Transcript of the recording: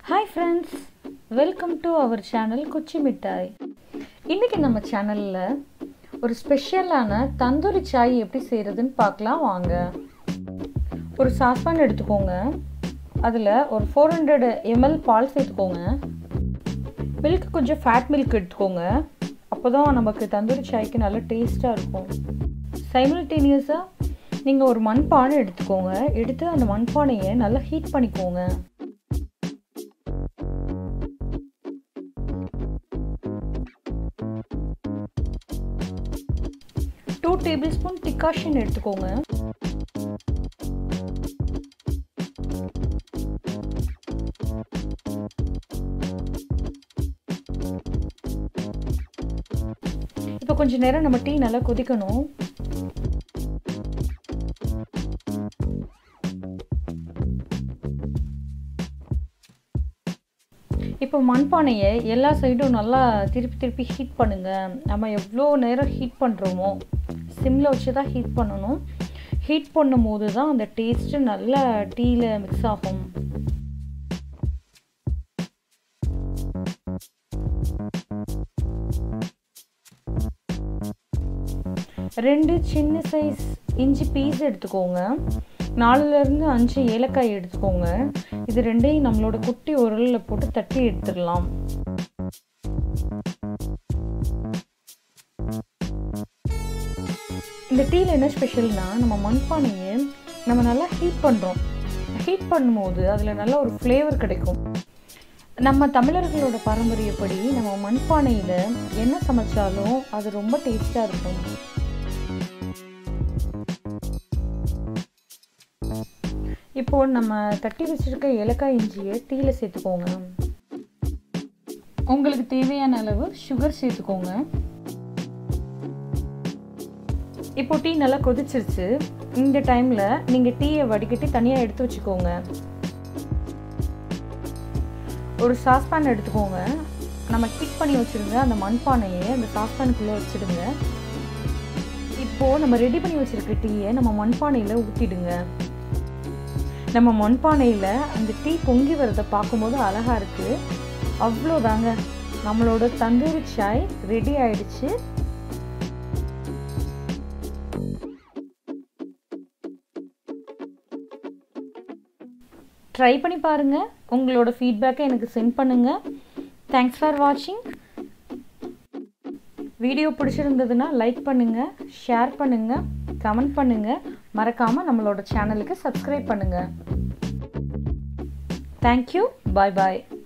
hi friends welcome to our channel குச்சி மிட்டாய் இன்றைக்கி நம்ம சேனலில் ஒரு ஸ்பெஷலான தந்தூரி சாய் எப்படி செய்கிறதுன்னு பார்க்கலாம் வாங்க ஒரு சாஸ்பான் எடுத்துக்கோங்க அதில் ஒரு ஃபோர் ஹண்ட்ரட் எம்எல் பால் சேர்த்துக்கோங்க மில்க் கொஞ்சம் ஃபேட் மில்க் எடுத்துக்கோங்க அப்போ தான் நமக்கு தந்தூரி சாய்க்கு நல்ல டேஸ்ட்டாக இருக்கும் சைமல்டேனியஸாக நீங்கள் ஒரு மண்பானை எடுத்துக்கோங்க எடுத்து அந்த மண்பானையை நல்லா ஹீட் பண்ணிக்கோங்க டூ டேபிள் ஸ்பூன் டிகாஷன் எடுத்துக்கோங்க இப்போ கொஞ்ச நேரம் நம்ம டீ நல்லா கொதிக்கணும் இப்போ மண்பானையை எல்லா சைடும் நல்லா திருப்பி திருப்பி ஹீட் பண்ணுங்கள் நம்ம எவ்வளோ நேரம் ஹீட் பண்ணுறோமோ சிம்மில் வச்சு தான் ஹீட் பண்ணணும் ஹீட் பண்ணும் போது தான் அந்த டேஸ்ட்டு நல்லா டீயில் மிக்ஸ் ஆகும் ரெண்டு சின்ன சைஸ் இஞ்சி பீஸ் எடுத்துக்கோங்க நாலுலேருந்து அஞ்சு ஏலக்காய் எடுத்துக்கோங்க இது ரெண்டையும் நம்மளோட குட்டி உரலில் போட்டு தட்டி எடுத்துடலாம் இந்த டீயில் என்ன ஸ்பெஷல்னா நம்ம மண்பானையை நம்ம நல்லா ஹீட் பண்ணுறோம் ஹீட் பண்ணும்போது அதில் நல்ல ஒரு ஃப்ளேவர் கிடைக்கும் நம்ம தமிழர்களோட பாரம்பரியப்படி நம்ம மண்பானையில் என்ன சமைச்சாலும் அது ரொம்ப டேஸ்ட்டாக இருக்கும் இப்போ நம்ம தட்டி வச்சிருக்க ஏலக்காய் இஞ்சியை டீயில் சேர்த்துக்கோங்க உங்களுக்கு தேவையான அளவு சுகர் சேர்த்துக்கோங்க இப்போ டீ நல்லா கொதிச்சிருச்சு இந்த டைமில் நீங்கள் டீயை வடிகட்டி தனியாக எடுத்து வச்சுக்கோங்க ஒரு சாஸ்பேன் எடுத்துக்கோங்க நம்ம ஹீட் பண்ணி வச்சுருங்க அந்த மண்பானையை அந்த சாஸ்பேனுக்குள்ளே வச்சுடுங்க இப்போது நம்ம ரெடி பண்ணி வச்சுருக்க டீயை நம்ம மண்பானையில் ஊற்றிடுங்க நம்ம மண்பானையில் அந்த டீ பொங்கி வரதை பார்க்கும்போது அழகாக இருக்குது அவ்வளோதாங்க நம்மளோட தந்தூரி சாய் ரெடி ஆயிடுச்சு ட்ரை பண்ணி பாருங்கள் உங்களோட ஃபீட்பேக்கை எனக்கு சென்ட் பண்ணுங்கள் தேங்க்ஸ் ஃபார் வாட்சிங் வீடியோ பிடிச்சிருந்ததுன்னா லைக் பண்ணுங்கள் ஷேர் பண்ணுங்கள் கமெண்ட் பண்ணுங்கள் மறக்காமல் நம்மளோட சேனலுக்கு சப்ஸ்கிரைப் பண்ணுங்கள் தேங்க்யூ பாய் பாய்